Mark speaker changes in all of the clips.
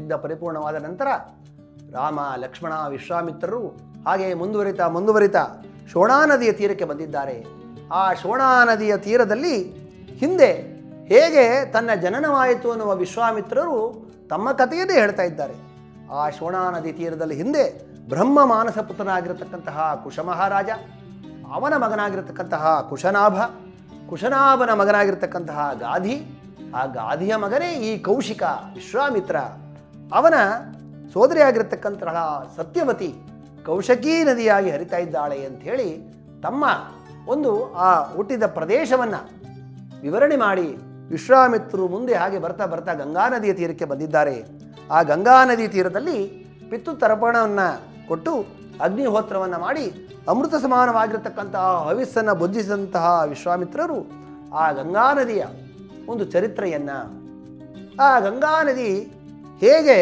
Speaker 1: ಯುದ್ಧ ಪರಿಪೂರ್ಣವಾದ ನಂತರ ರಾಮ ಲಕ್ಷ್ಮಣ ವಿಶ್ವಾಮಿತ್ರರು ಹಾಗೆ ಮುಂದುವರಿತಾ ಮುಂದುವರಿತಾ ಶೋಣಾ ನದಿಯ ತೀರಕ್ಕೆ ಬಂದಿದ್ದಾರೆ ಆ ಶೋಣಾ ನದಿಯ ತೀರದಲ್ಲಿ ಹಿಂದೆ ಹೇಗೆ ತನ್ನ ಜನನವಾಯಿತು ಅನ್ನುವ ವಿಶ್ವಾಮಿತ್ರರು ತಮ್ಮ ಕಥೆಯನ್ನೇ ಹೇಳ್ತಾ ಇದ್ದಾರೆ ಆ ಶೋಣಾ ನದಿ ತೀರದಲ್ಲಿ ಹಿಂದೆ ಬ್ರಹ್ಮ ಮಾನಸ ಪುತ್ರನಾಗಿರತಕ್ಕಂತಹ ಕುಶ ಮಹಾರಾಜ ಅವನ ಮಗನಾಗಿರತಕ್ಕಂತಹ ಕುಶನಾಭ ಕುಶನಾಭನ ಮಗನಾಗಿರ್ತಕ್ಕಂತಹ ಗಾಧಿ ಆ ಗಾಧಿಯ ಮಗನೇ ಈ ಕೌಶಿಕ ವಿಶ್ವಾಮಿತ್ರ ಅವನ ಸೋದರಿಯಾಗಿರ್ತಕ್ಕಂತಹ ಸತ್ಯವತಿ ಕೌಶಕಿ ನದಿಯಾಗಿ ಹರಿತಾ ಇದ್ದಾಳೆ ಅಂಥೇಳಿ ತಮ್ಮ ಒಂದು ಆ ಹುಟ್ಟಿದ ಪ್ರದೇಶವನ್ನು ವಿವರಣೆ ಮಾಡಿ ವಿಶ್ವಾಮಿತ್ರರು ಮುಂದೆ ಹಾಗೆ ಬರ್ತಾ ಬರ್ತಾ ಗಂಗಾ ನದಿಯ ತೀರಕ್ಕೆ ಬಂದಿದ್ದಾರೆ ಆ ಗಂಗಾ ನದಿ ತೀರದಲ್ಲಿ ಪಿತ್ತು ತರ್ಪಣವನ್ನು ಕೊಟ್ಟು ಅಗ್ನಿಹೋತ್ರವನ್ನು ಮಾಡಿ ಅಮೃತ ಸಮಾನವಾಗಿರತಕ್ಕಂತಹ ಹವಿಸ್ಸನ್ನು ಭುಜಿಸಿದಂತಹ ವಿಶ್ವಾಮಿತ್ರರು ಆ ಗಂಗಾ ನದಿಯ ಒಂದು ಚರಿತ್ರೆಯನ್ನು ಆ ಗಂಗಾ ನದಿ ಹೇಗೆ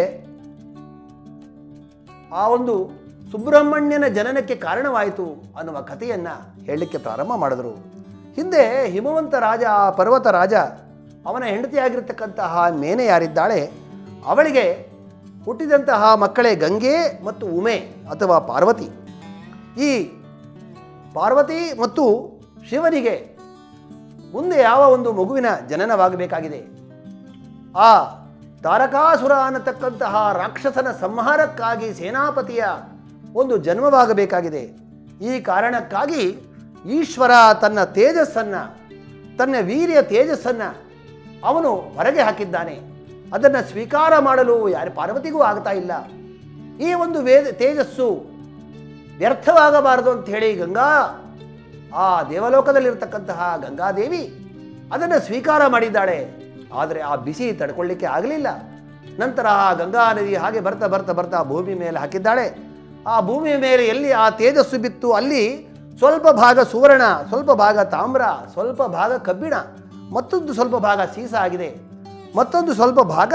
Speaker 1: ಆ ಒಂದು ಸುಬ್ರಹ್ಮಣ್ಯನ ಜನನಕ್ಕೆ ಕಾರಣವಾಯಿತು ಅನ್ನುವ ಕಥೆಯನ್ನು ಹೇಳಲಿಕ್ಕೆ ಪ್ರಾರಂಭ ಮಾಡಿದರು ಹಿಂದೆ ಹಿಮವಂತ ರಾಜ ಆ ಪರ್ವತ ರಾಜ ಅವನ ಹೆಂಡತಿಯಾಗಿರ್ತಕ್ಕಂತಹ ಮೇನೆ ಯಾರಿದ್ದಾಳೆ ಅವಳಿಗೆ ಹುಟ್ಟಿದಂತಹ ಮಕ್ಕಳೇ ಗಂಗೆ ಮತ್ತು ಉಮೆ ಅಥವಾ ಪಾರ್ವತಿ ಈ ಪಾರ್ವತಿ ಮತ್ತು ಶಿವನಿಗೆ ಮುಂದೆ ಯಾವ ಒಂದು ಮಗುವಿನ ಜನನವಾಗಬೇಕಾಗಿದೆ ಆ ತಾರಕಾಸುರ ಅನ್ನತಕ್ಕಂತಹ ರಾಕ್ಷಸನ ಸಂಹಾರಕ್ಕಾಗಿ ಸೇನಾಪತಿಯ ಒಂದು ಜನ್ಮವಾಗಬೇಕಾಗಿದೆ ಈ ಕಾರಣಕ್ಕಾಗಿ ಈಶ್ವರ ತನ್ನ ತೇಜಸ್ಸನ್ನು ತನ್ನ ವೀರ್ಯ ತೇಜಸ್ಸನ್ನು ಅವನು ಹೊರಗೆ ಹಾಕಿದ್ದಾನೆ ಅದನ್ನು ಸ್ವೀಕಾರ ಮಾಡಲು ಯಾರು ಪಾರ್ವತಿಗೂ ಆಗ್ತಾ ಇಲ್ಲ ಈ ಒಂದು ವೇದ ತೇಜಸ್ಸು ವ್ಯರ್ಥವಾಗಬಾರದು ಅಂತ ಹೇಳಿ ಗಂಗಾ ಆ ದೇವಲೋಕದಲ್ಲಿರ್ತಕ್ಕಂತಹ ಗಂಗಾದೇವಿ ಅದನ್ನು ಸ್ವೀಕಾರ ಮಾಡಿದ್ದಾಳೆ ಆದರೆ ಆ ಬಿಸಿ ತಡ್ಕೊಳ್ಳಿಕ್ಕೆ ಆಗಲಿಲ್ಲ ನಂತರ ಆ ಗಂಗಾ ನದಿ ಹಾಗೆ ಬರ್ತಾ ಬರ್ತಾ ಬರ್ತಾ ಭೂಮಿ ಮೇಲೆ ಹಾಕಿದ್ದಾಳೆ ಆ ಭೂಮಿಯ ಮೇಲೆ ಎಲ್ಲಿ ಆ ತೇಜಸ್ಸು ಬಿತ್ತು ಅಲ್ಲಿ ಸ್ವಲ್ಪ ಭಾಗ ಸುವರ್ಣ ಸ್ವಲ್ಪ ಭಾಗ ತಾಮ್ರ ಸ್ವಲ್ಪ ಭಾಗ ಕಬ್ಬಿಣ ಮತ್ತೊಂದು ಸ್ವಲ್ಪ ಭಾಗ ಸೀಸ ಆಗಿದೆ ಮತ್ತೊಂದು ಸ್ವಲ್ಪ ಭಾಗ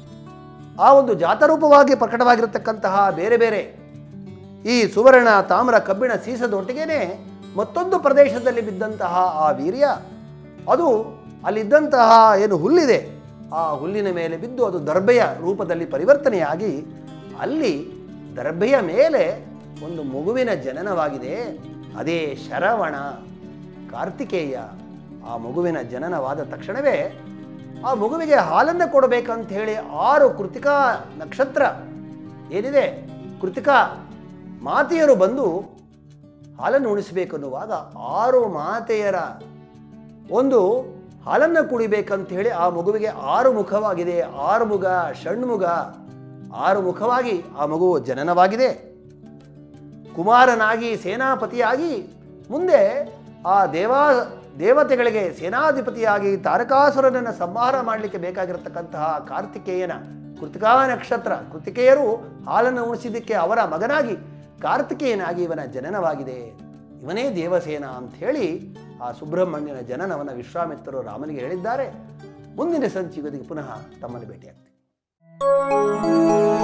Speaker 1: ಆ ಒಂದು ಜಾತರೂಪವಾಗಿ ಪ್ರಕಟವಾಗಿರತಕ್ಕಂತಹ ಬೇರೆ ಬೇರೆ ಈ ಸುವರ್ಣ ತಾಮ್ರ ಕಬ್ಬಿಣ ಸೀಸದೊಟ್ಟಿಗೇನೆ ಮತ್ತೊಂದು ಪ್ರದೇಶದಲ್ಲಿ ಬಿದ್ದಂತಹ ಆ ವೀರ್ಯ ಅದು ಅಲ್ಲಿದ್ದಂತಹ ಏನು ಹುಲ್ಲಿದೆ ಆ ಹುಲ್ಲಿನ ಮೇಲೆ ಬಿದ್ದು ಅದು ದರ್ಬೆಯ ರೂಪದಲ್ಲಿ ಪರಿವರ್ತನೆಯಾಗಿ ಅಲ್ಲಿ ದರ್ಬೆಯ ಮೇಲೆ ಒಂದು ಮಗುವಿನ ಜನನವಾಗಿದೆ ಅದೇ ಶರವಣ ಕಾರ್ತಿಕೇಯ ಆ ಮಗುವಿನ ಜನನವಾದ ತಕ್ಷಣವೇ ಆ ಮಗುವಿಗೆ ಹಾಲನ್ನು ಕೊಡಬೇಕಂತ ಹೇಳಿ ಆರು ಕೃತಿಕಾ ನಕ್ಷತ್ರ ಏನಿದೆ ಕೃತಿಕಾ ಮಾತೆಯರು ಬಂದು ಹಾಲನ್ನು ಉಣಿಸಬೇಕು ಅನ್ನುವಾಗ ಆರು ಮಾತೆಯರ ಒಂದು ಹಾಲನ್ನು ಕುಡಿಬೇಕಂತ ಹೇಳಿ ಆ ಮಗುವಿಗೆ ಆರು ಮುಖವಾಗಿದೆ ಆರು ಮುಖ ಷಣ್ಮುಖ ಆರು ಮುಖವಾಗಿ ಆ ಮಗು ಜನನವಾಗಿದೆ ಕುಮಾರನಾಗಿ ಸೇನಾಪತಿಯಾಗಿ ಮುಂದೆ ಆ ದೇವಾ ದೇವತೆಗಳಿಗೆ ಸೇನಾಧಿಪತಿಯಾಗಿ ತಾರಕಾಸುರನನ್ನು ಸಂಹಾರ ಮಾಡಲಿಕ್ಕೆ ಬೇಕಾಗಿರತಕ್ಕಂತಹ ಕಾರ್ತಿಕೇಯನ ಕೃತಿಕಾ ನಕ್ಷತ್ರ ಕೃತಿಕೆಯರು ಹಾಲನ್ನು ಉಣಿಸಿದ್ದಕ್ಕೆ ಅವರ ಮಗನಾಗಿ ಕಾರ್ತಿಕೇಯನಾಗಿ ಇವನ ಜನನವಾಗಿದೆ ಇವನೇ ದೇವಸೇನ ಅಂತ ಹೇಳಿ ಆ ಸುಬ್ರಹ್ಮಣ್ಯನ ಜನನವನ್ನು ವಿಶ್ವಾಮಿತ್ರರು ರಾಮನಿಗೆ ಹೇಳಿದ್ದಾರೆ ಮುಂದಿನ ಸಂಚಿಕೆಗೆ ಪುನಃ ತಮ್ಮನ್ನು ಭೇಟಿಯಾಗ್ತೀವಿ